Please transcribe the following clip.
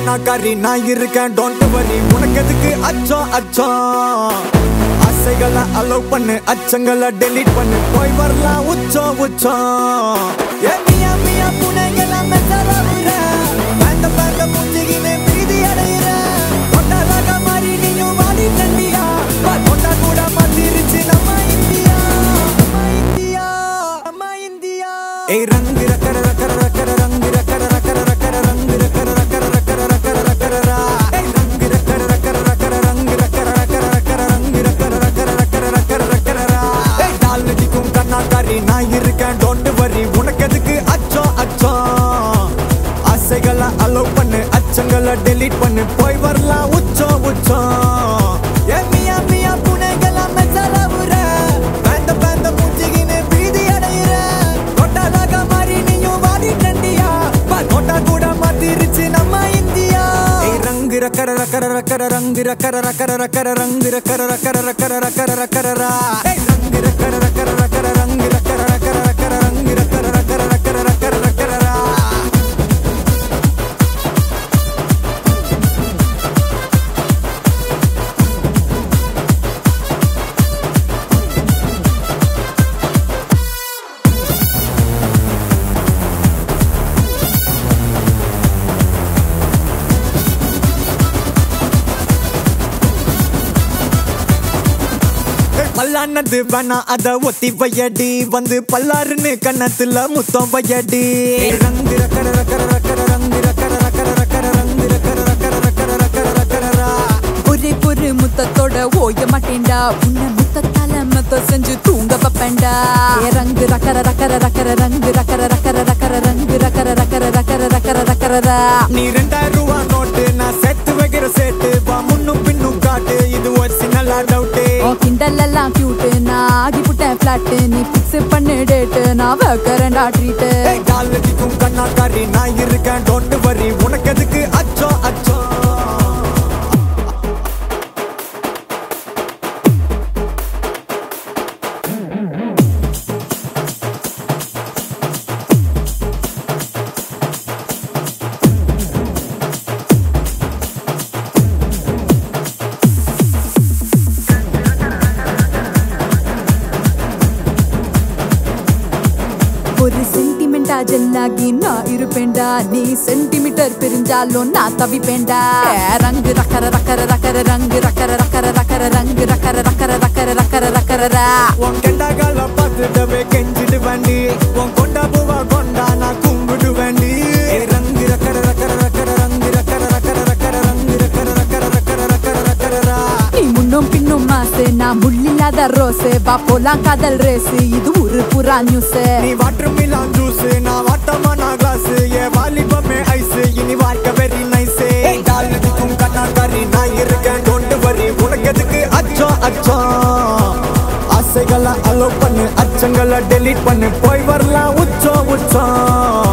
கண்ணாக்காரி நான் இருக்கேன் don't worry உனக்கு எதுக்கு அச்சம் அச்சம் ஆசைகளை அலோவ் பண்ணு அச்சங்களை டெலீட் பண்ணு போய் வரலாம் உச்சம் உச்சம் ஏ மியா மியா புனைகளாம் மெத்தலாவுற பேந்த பேந்த மூச்சிகினே பிரீதி அடையிற கொண்டாலாக மாறி நீயும் வாடி தண்டியா கொண்டா கூட மாத்திருச்சு நம்ம இந்தியா நம்ம இந்தியா நம்ம இந்தியா ஏய் ரங்கு ரக்கர ரக்கர ரக்கர ரங்கு ரக்கர ரக்கர ரக்கர ரங்கு ரக்கர ரக்கர ரக்கர ரக்கர ரக்கர ரா ஏய் ரங்கு ரக்கர ரக்கர ரக்கர ரங்கு ரக்கர ரக்கர ரக்கர ரங்கு ரக்கர ரக்கர ரக்கர ரக்கர ரக்கர ரா ஏய் டால் நதிக்கும் கண்ணாக்காரி நான் இருக்கேன் டோன்ட் வரி உனக்கு எதுக்கு அச்சம் அச்சம் ஆசைகளை அலோவ் பண்ணு அச்சங்களை டெலீட் பண்ணு போய் வரலாம் உச்சம் உச்சம் ஏ மியா மியா புனைகளாம் மெச்சலாவுற பேந்த பேந்த மூச்சிகினே பீதி அடையிற கொட்டாதாக மாறி நீயும் வாடி நண்டியா கொட்டா கூட மாத்திருச்சு நம்ம இந்தியா ஏய் ரங்கு ரக்கர ரக்கர ரக்கர ரங்கு ரக்கர ரக்கர ரக்கர ரங்கு ரக்கர ரக்கர ரக்கர ரக்கர ரக்கர ரா ஏய் ரங்கு ரக்கர ரக்கர ரக்கர ரங்கு ரக்கர ரக்கர ரக்கர ரங்கு ரக்கர ரக்கர ரக்கர ரக்கர ரக்கர ரா பல்லானது வேணா அத ஒத்தி வையடி வந்து பல்லாருன்னு கண்ணத்துல முத்தம் வையடி ரங்கு ரக்கர ரக்கர ரக்கர ரங்கு ரக்கர ரக்கர ரக்கர ரங்கு ரக்கர ரக்கர ரக்கர ரக்கர ரக்கர ரா ஒரே பொறு முத்தத்தோட ஓய மாட்டேன்டா உன்னை முத்தத்தால மத்த செஞ்சு தூங்க பப்பேன்டா ஏ ரங்கு ரக்கர ரக்கர ரக்கர ரங்கு ரக்கர ரக்கர ரக்கர ரங்கு ரக்கர ரக்கர ரக்கர ரக்கர ரக்கரரா நீ ரெண்டாயிரம் ரூபா நோட்டு நான் சேர்த்து வைக்கிற சேட்டு வா முன்னும் பின்னும் காட்டு இது ஒரு சின்ன டவுட்டு ஓ கிண்டல் எல்லாம் கியூட்டு நான் ஆகி புட்டேன் ஃபிளாட்டு நீ பிக்ஸ் பண்ணு டேட்டு நான் வைக்கிறேன்டா ட்ரீட்டு காலடிக்கும் கண்ணாக்காரி நான் இருக்கேன் டோன்ட் வரி உனக்கு எதுக்கு அச்சம் அச்சம் ஒரு சென்டிமெண்டா ஜெல்லாகி நான் இருப்பேன்டா நீ சென்டிமீட்டர் பிரிஞ்சாலும் நான் தவிப்பேன்டா ஏ, ரங்கு ரக்கர ரக்கர ரக்கர ரங்கு ரக்கர ரக்கர ரக்கர ரங்கு ரக்கர ரக்கர ரக்கர ரக்கர ரக்கரரா உன் கெண்டா கால பார்த்துட்டவே கெஞ்சிடு வேண்டி உன் கொண்டா பூவா கொண்டா நான் கும்பிடு வேண்டி ரங்கு ரக்கர ரக்கர ரக்கர ரங்கு ரக்கர ரக்கர ரக்கர ரங்கு ரக்கர ரக்கர ரக்கர ரக்கர ரக்கர ரா நீ முன்னும் பின்னும் மாசு நான் முள்ளில்லாத ரோஸு வா போலாம் காதல் ரேஸ் இது ஒரு புறா நியூஸ் நீ வாட்டர் மிலான் ஜூஸ் நான் வாட்டமான கிளாஸ் ஏ வாலிபமே ஐஸ் இனி வாழ்க்கை வெரி நைஸ் கால் நதிக்கும் கண்ணாக்காரி நான் இருக்கேன் டோன்ட் வரி உனக்கு எதுக்கு அச்சம் அச்சம் ஆசைகளை அலோவ் பண்ணு அச்சங்களை டெலீட் பண்ணு போய் வரலாம் உச்சம் உச்சம்